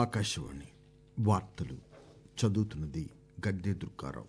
ఆకాశవాణి వార్తలు చదువుతున్నది గద్దె దుర్గారావు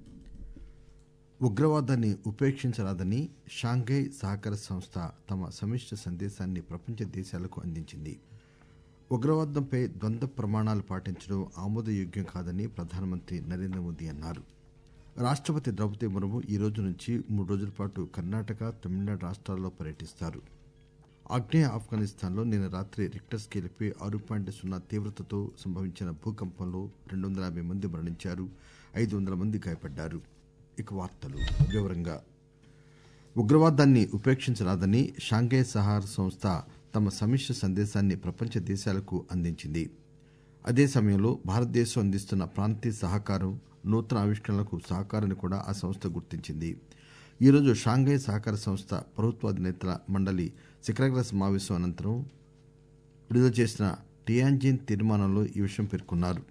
ఉగ్రవాదాన్ని ఉపేక్షించరాదని షాంఘై సహకార సంస్థ తమ సమిష్టి సందేశాన్ని ప్రపంచ దేశాలకు అందించింది ఉగ్రవాదంపై ద్వంద్వ ప్రమాణాలు పాటించడం ఆమోదయోగ్యం కాదని ప్రధానమంత్రి నరేంద్ర మోదీ అన్నారు రాష్టపతి ద్రౌపది ముర్ము ఈ రోజు నుంచి మూడు రోజుల పాటు కర్ణాటక తమిళనాడు రాష్ట్రాల్లో పర్యటిస్తారు ఆగ్నేయ ఆఫ్ఘనిస్తాన్లో నిన్న రాత్రి రిక్టర్ స్కేలుపై ఆరు పాయింట్ సున్నా తీవ్రతతో సంభవించిన భూకంపంలో రెండు వందల యాభై మంది మరణించారు ఐదు వందల మంది గాయపడ్డారు ఇక వార్తలు వివరంగా ఉగ్రవాదాన్ని ఉపేక్షించరాదని షాంఘై సహార సంస్థ తమ సమిష్టి సందేశాన్ని ప్రపంచ దేశాలకు అందించింది అదే సమయంలో భారతదేశం అందిస్తున్న ప్రాంతీయ సహకారం నూతన ఆవిష్కరణలకు సహకారాన్ని కూడా ఆ సంస్థ గుర్తించింది ఈరోజు షాంఘై సహకార సంస్థ ప్రభుత్వాధినేతల మండలి శిఖరాగ్ర సమావేశం అనంతరం విడుదల చేసిన టియాంజిన్ తీర్మానంలో ఈ విషయం పేర్కొన్నారు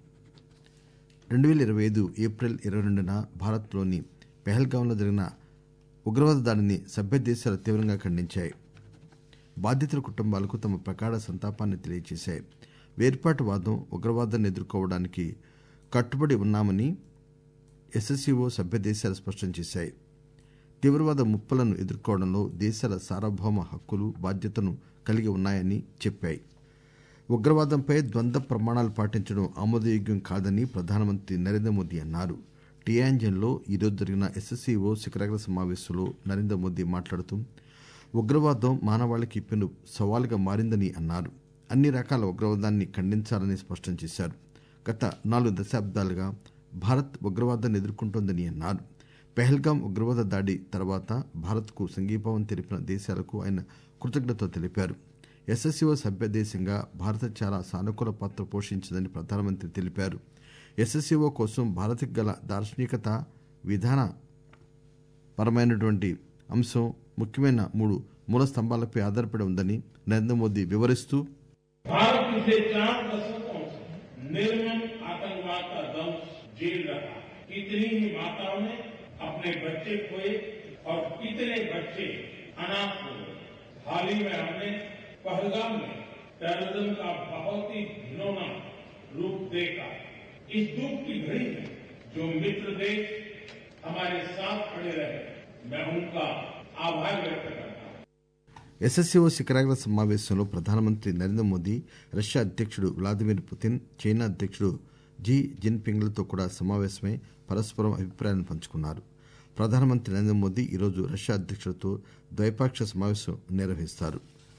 రెండు పేల ఇరవై ఐదు ఏప్రిల్ ఇరవై రెండున భారత్లోని పెహల్గాంలో జరిగిన ఉగ్రవాద దాడిని సభ్య దేశాలు తీవ్రంగా ఖండించాయి బాధితుల కుటుంబాలకు తమ ప్రగాఢ సంతాపాన్ని తెలియజేశాయి వేర్పాటువాదం ఉగ్రవాదాన్ని ఎదుర్కోవడానికి కట్టుబడి ఉన్నామని ఎస్ఎస్సీఓ సభ్య దేశాలు స్పష్టం చేశాయి తీవ్రవాద ముప్పులను ఎదుర్కోవడంలో దేశాల సార్వభౌమ హక్కులు బాధ్యతను కలిగి ఉన్నాయని చెప్పాయి ఉగ్రవాదంపై ద్వంద్వ ప్రమాణాలు పాటించడం ఆమోదయోగ్యం కాదని ప్రధానమంత్రి నరేంద్ర మోదీ అన్నారు టియాంజిన్లో ఈరోజు జరిగిన ఎస్ఎస్సీఓ శిఖరాగ్ర సమావేశంలో నరేంద్ర మోదీ మాట్లాడుతూ ఉగ్రవాదం మానవాళికి పెను సవాలుగా మారిందని అన్నారు అన్ని రకాల ఉగ్రవాదాన్ని ఖండించాలని స్పష్టం చేశారు గత నాలుగు దశాబ్దాలుగా భారత్ ఉగ్రవాదాన్ని ఎదుర్కొంటోందని అన్నారు పెహల్గాం ఉగ్రవాద దాడి తర్వాత భారత్కు సంఘీభావం తెలిపిన దేశాలకు ఆయన కృతజ్ఞతలు తెలిపారు ఎస్ఎస్సీఓ సభ్య దేశంగా భారత్ చాలా సానుకూల పాత్ర పోషించిందని ప్రధానమంత్రి తెలిపారు ఎస్ఎస్సీఓ కోసం భారత్కు గల దార్శనికత విధాన పరమైనటువంటి అంశం ముఖ్యమైన మూడు మూల స్తంభాలపై ఆధారపడి ఉందని నరేంద్ర మోదీ వివరిస్తూ भारत पिछले चार दशकों से निर्मम आतंकवाद का दंश झेल रहा है कितनी ही माताओं ने अपने बच्चे खोए और कितने बच्चे अनाथ हो गए हाल ही में हमने पहलगाम में टेररिज्म का बहुत ही घिनौना रूप देखा इस दुख की घड़ी में जो मित्र देश हमारे साथ खड़े रहे मैं उनका आभार व्यक्त करता हूं ఎస్ఎస్సీఓ శిఖరాగ్ర సమావేశంలో ప్రధానమంత్రి నరేంద్ర మోదీ రష్యా అధ్యక్షుడు వ్లాదిమిర్ పుతిన్ చైనా అధ్యక్షుడు జీ జిన్పింగ్లతో కూడా సమావేశమై పరస్పరం అభిప్రాయాలను పంచుకున్నారు ప్రధానమంత్రి నరేంద్ర మోదీ ఈరోజు రష్యా అధ్యక్షుడితో ద్వైపాక్షిక సమావేశం నిర్వహిస్తారు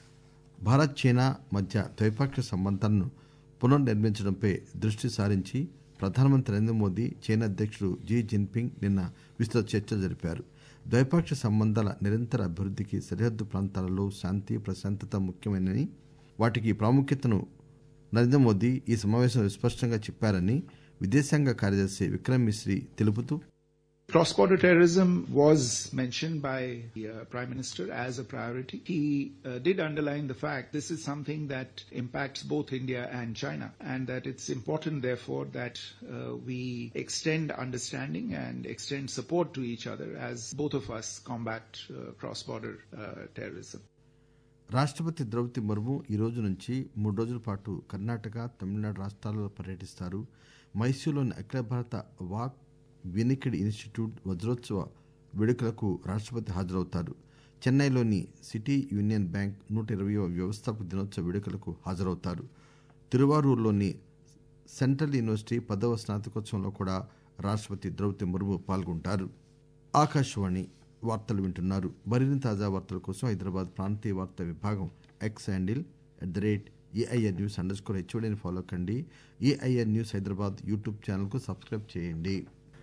భారత్ చైనా మధ్య ద్వైపాక్షిక సంబంధాలను పునర్నిర్మించడంపై దృష్టి సారించి ప్రధానమంత్రి నరేంద్ర మోదీ చైనా అధ్యక్షుడు జీ జిన్పింగ్ నిన్న విస్తృత చర్చలు జరిపారు ద్వైపాక్షిక సంబంధాల నిరంతర అభివృద్ధికి సరిహద్దు ప్రాంతాలలో శాంతి ప్రశాంతత ముఖ్యమైనని వాటికి ప్రాముఖ్యతను నరేంద్ర మోదీ ఈ సమావేశంలో స్పష్టంగా చెప్పారని విదేశాంగ కార్యదర్శి విక్రమ్ మిశ్రీ తెలుపుతూ Cross-border terrorism was mentioned by the uh, Prime Minister as a priority. He uh, did underline the fact this is something that impacts both India and China, and that it's important, therefore, that uh, we extend understanding and extend support to each other as both of us combat uh, cross-border uh, terrorism. రాష్టపతి ద్రౌపది ముర్ము ఈ రోజు నుంచి మూడు రోజుల పాటు కర్ణాటక తమిళనాడు రాష్ట్రాలలో పర్యటిస్తారు మైసూరులోని అఖిల భారత వాక్ వినికిడ్ ఇన్స్టిట్యూట్ వజ్రోత్సవ వేడుకలకు రాష్టపతి హాజరవుతారు చెన్నైలోని సిటీ యూనియన్ బ్యాంక్ నూట ఇరవయవ వ్యవస్థాపక దినోత్సవ వేడుకలకు హాజరవుతారు తిరువారూరులోని సెంట్రల్ యూనివర్సిటీ పదవ స్నాతకోత్సవంలో కూడా రాష్టపతి ద్రౌపది ముర్ము పాల్గొంటారు ఆకాశవాణి వార్తలు వింటున్నారు మరిన్ని తాజా వార్తల కోసం హైదరాబాద్ ప్రాంతీయ వార్తా విభాగం X handle at the rate AIR news underscore స్కోర్ హెచ్ఓడిని ఫాలో కండి AIR news Hyderabad YouTube channel కు సబ్స్క్రైబ్ చేయండి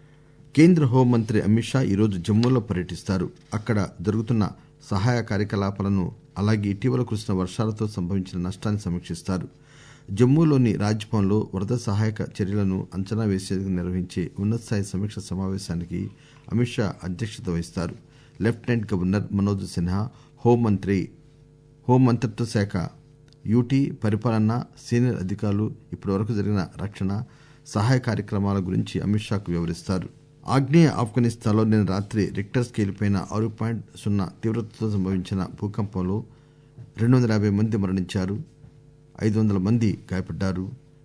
కేంద్ర హోంమంత్రి అమిత్ షా ఈరోజు జమ్మూలో పర్యటిస్తారు అక్కడ జరుగుతున్న సహాయ కార్యకలాపాలను అలాగే ఇటీవల కురిసిన వర్షాలతో సంభవించిన నష్టాన్ని సమీక్షిస్తారు జమ్మూలోని రాజ్భవన్లో వరద సహాయక చర్యలను అంచనా వేసేందుకు నిర్వహించే ఉన్నతస్థాయి సమీక్ష సమావేశానికి అమిత్ షా అధ్యక్షత వహిస్తారు లెఫ్టినెంట్ గవర్నర్ మనోజ్ సిన్హా హోంమంత్రి హోంమంత్రిత్వ శాఖ యూటీ పరిపాలన సీనియర్ అధికారులు ఇప్పటివరకు జరిగిన రక్షణ సహాయ కార్యక్రమాల గురించి అమిత్ షాకు వివరిస్తారు ఆగ్నేయ ఆఫ్ఘనిస్తాన్లో నిన్న రాత్రి రిక్టర్ స్కేలుపై ఆరు పాయింట్ సున్నా తీవ్రతతో సంభవించిన భూకంపంలో రెండు వందల యాభై మంది మరణించారు ఐదు వందల మంది గాయపడ్డారు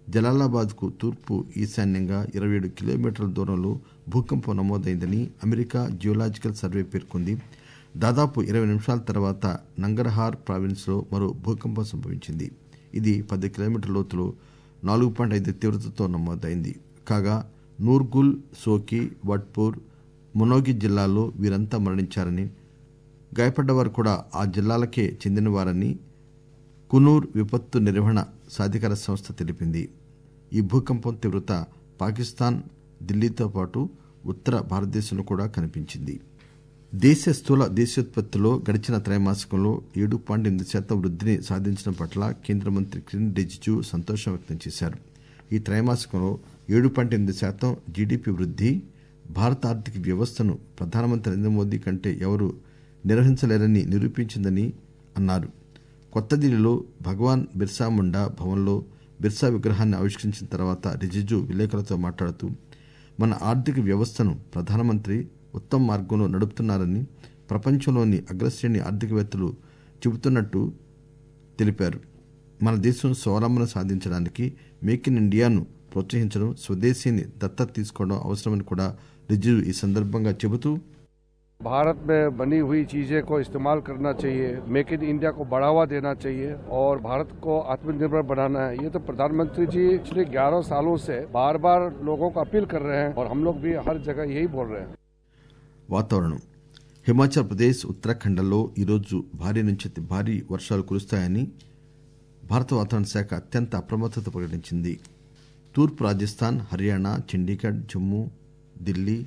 జలాలాబాద్ కు తూర్పు ఈశాన్యంగా ఇరవై ఏడు కిలోమీటర్ల దూరంలో భూకంపం నమోదైందని అమెరికా జియోలాజికల్ సర్వే పేర్కొంది దాదాపు ఇరవై నిమిషాల తర్వాత నంగర్హార్ ప్రావిన్స్ లో మరో భూకంపం సంభవించింది ఇది పది కిలోమీటర్ల లోతులో నాలుగు పాయింట్ ఐదు తీవ్రతతో నమోదైంది కాగా నూర్గుల్ సోకి వట్పూర్ మునోగి జిల్లాల్లో వీరంతా మరణించారని గాయపడ్డవారు కూడా ఆ జిల్లాలకే చెందినవారని కునూర్ విపత్తు నిర్వహణ సాధికార సంస్థ తెలిపింది ఈ భూకంపం తీవ్రత పాకిస్తాన్ ఢిల్లీతో పాటు ఉత్తర భారతదేశంలో కూడా కనిపించింది దేశ స్థూల దేశీయోత్పత్తిలో గడిచిన త్రైమాసికంలో ఏడు పాయింట్ ఎనిమిది శాతం వృద్ధిని సాధించడం పట్ల కేంద్ర మంత్రి కిరణ్ రిజిజు సంతోషం వ్యక్తం చేశారు ఈ త్రైమాసికంలో ఏడు పాయింట్ ఎనిమిది శాతం జీడీపీ వృద్ధి భారత ఆర్థిక వ్యవస్థను ప్రధానమంత్రి నరేంద్ర మోదీ కంటే ఎవరూ నిర్వహించలేరని నిరూపించిందని అన్నారు కొత్త ఢిల్లీలో భగవాన్ బిర్సా ముండా భవన్లో బిర్సా విగ్రహాన్ని ఆవిష్కరించిన తర్వాత రిజిజు విలేకరులతో మాట్లాడుతూ మన ఆర్థిక వ్యవస్థను ప్రధానమంత్రి ఉత్తమ మార్గంలో నడుపుతున్నారని ప్రపంచంలోని అగ్రశ్రేణి ఆర్థికవేత్తలు చెబుతున్నట్టు తెలిపారు మన దేశం స్వావలంబన సాధించడానికి మేక్ ఇన్ ఇండియాను ప్రోత్సహించడం స్వదేశీని దత్తత తీసుకోవడం అవసరమని కూడా రిజిజు ఈ సందర్భంగా చెబుతూ भारत में बनी हुई चीजें को इस्तेमाल करना चाहिए मेक इन इंडिया को बढ़ावा देना चाहिए और भारत को आत्मनिर्भर बनाना है ये तो प्रधानमंत्री जी पिछले 11 सालों से बार बार लोगों को अपील कर रहे हैं और हम लोग भी हर जगह यही बोल रहे हैं వాతావరణం హిమాచల్ ప్రదేశ్ ఉత్తరాఖండ్లలో ఈరోజు భారీ నుంచి అతి భారీ వర్షాలు కురుస్తాయని భారత వాతావరణ శాఖ అత్యంత అప్రమత్తత ప్రకటించింది తూర్పు రాజస్థాన్ హర్యానా చండీగఢ్ జమ్మూ ఢిల్లీ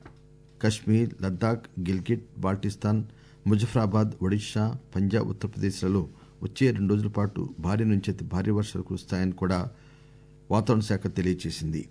కశ్మీర్ లద్దాఖ్ గిల్గిట్ బాల్టిస్తాన్ ముజఫరాబాద్ ఒడిషా పంజాబ్ ఉత్తరప్రదేశ్లలో వచ్చే రెండు రోజుల పాటు భారీ నుంచి అతి భారీ వర్షాలు కురుస్తాయని కూడా వాతావరణ శాఖ తెలియజేసింది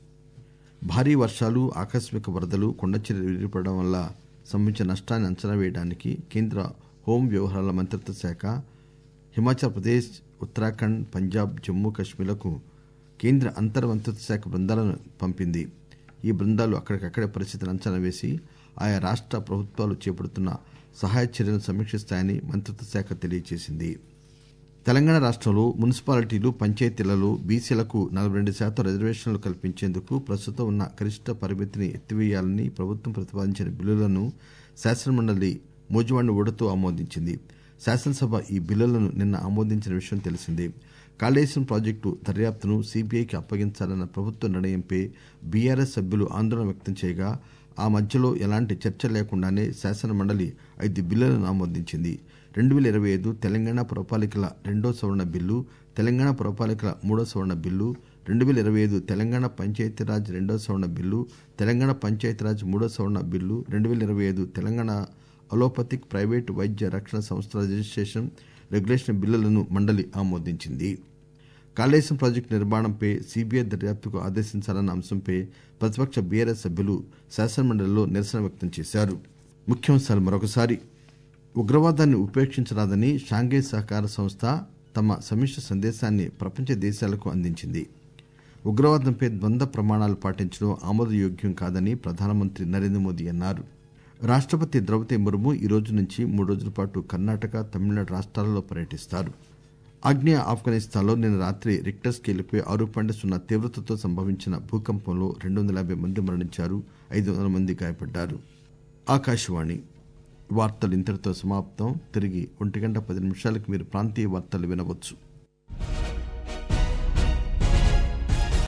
భారీ వర్షాలు ఆకస్మిక వరదలు కొండచర్యలు విరిగిపడడం వల్ల సంభవించిన నష్టాన్ని అంచనా వేయడానికి కేంద్ర హోం వ్యవహారాల మంత్రిత్వ శాఖ హిమాచల్ ప్రదేశ్ ఉత్తరాఖండ్ పంజాబ్ జమ్మూ కశ్మీర్లకు కేంద్ర అంతర్ మంత్రిత్వ శాఖ బృందాలను పంపింది ఈ బృందాలు అక్కడికక్కడే పరిస్థితిని అంచనా వేసి ఆయా రాష్ట ప్రభుత్వాలు చేపడుతున్న సహాయ చర్యలను సమీక్షిస్తాయని మంత్రిత్వ శాఖ తెలియజేసింది తెలంగాణ రాష్టంలో మున్సిపాలిటీలు పంచాయతీలలో బీసీలకు నలభై రెండు శాతం రిజర్వేషన్లు కల్పించేందుకు ప్రస్తుతం ఉన్న గరిష్ట పరిమితిని ఎత్తివేయాలని ప్రభుత్వం ప్రతిపాదించిన బిల్లులను శాసనమండలి మోజువాణి ఓటుతో ఆమోదించింది శాసనసభ ఈ బిల్లులను నిన్న ఆమోదించిన విషయం తెలిసిందే కాళేశ్వరం ప్రాజెక్టు దర్యాప్తును సీబీఐకి అప్పగించాలన్న ప్రభుత్వ నిర్ణయంపై బీఆర్ఎస్ సభ్యులు ఆందోళన వ్యక్తం చేయగా ఆ మధ్యలో ఎలాంటి చర్చ లేకుండానే శాసనమండలి ఐదు బిల్లులను ఆమోదించింది రెండు వేల ఇరవై ఐదు తెలంగాణ పురపాలికల రెండో సవరణ బిల్లు తెలంగాణ పురపాలికల మూడో సవరణ బిల్లు రెండు వేల ఇరవై ఐదు తెలంగాణ పంచాయతీరాజ్ రెండో సవరణ బిల్లు తెలంగాణ పంచాయతీరాజ్ మూడో సవరణ బిల్లు రెండు వేల ఇరవై ఐదు తెలంగాణ అలోపతిక్ ప్రైవేటు వైద్య రక్షణ సంస్థల రిజిస్ట్రేషన్ రెగ్యులేషన్ బిల్లులను మండలి ఆమోదించింది కాళేశ్వరం ప్రాజెక్టు నిర్మాణంపై సీబీఐ దర్యాప్తుకు ఆదేశించాలన్న అంశంపై ప్రతిపక్ష బీఆర్ఎస్ సభ్యులు శాసనమండలిలో నిరసన వ్యక్తం చేశారు ముఖ్యాంశాలు మరొకసారి ఉగ్రవాదాన్ని ఉపేక్షించరాదని షాంఘై సహకార సంస్థ తమ సమిష్టి సందేశాన్ని ప్రపంచ దేశాలకు అందించింది ఉగ్రవాదంపై ద్వంద్వ ప్రమాణాలు పాటించడం ఆమోదయోగ్యం కాదని ప్రధానమంత్రి నరేంద్ర మోదీ అన్నారు రాష్టపతి ద్రౌపది ముర్ము ఈ రోజు నుంచి మూడు రోజుల పాటు కర్ణాటక తమిళనాడు రాష్ట్రాలలో పర్యటిస్తారు ఆగ్నేయ ఆఫ్ఘనిస్తాన్లో నిన్న రాత్రి రిక్టర్ స్కేలుపై ఆరు పాయింట్ సున్నా తీవ్రతతో సంభవించిన భూకంపంలో రెండు వందల యాభై మంది మరణించారు ఐదు వందల మంది గాయపడ్డారు ఆకాశవాణి వార్తలు ఇంతటితో సమాప్తం తిరిగి ఒంటి గంట పది నిమిషాలకు మీరు ప్రాంతీయ వార్తలు వినవచ్చు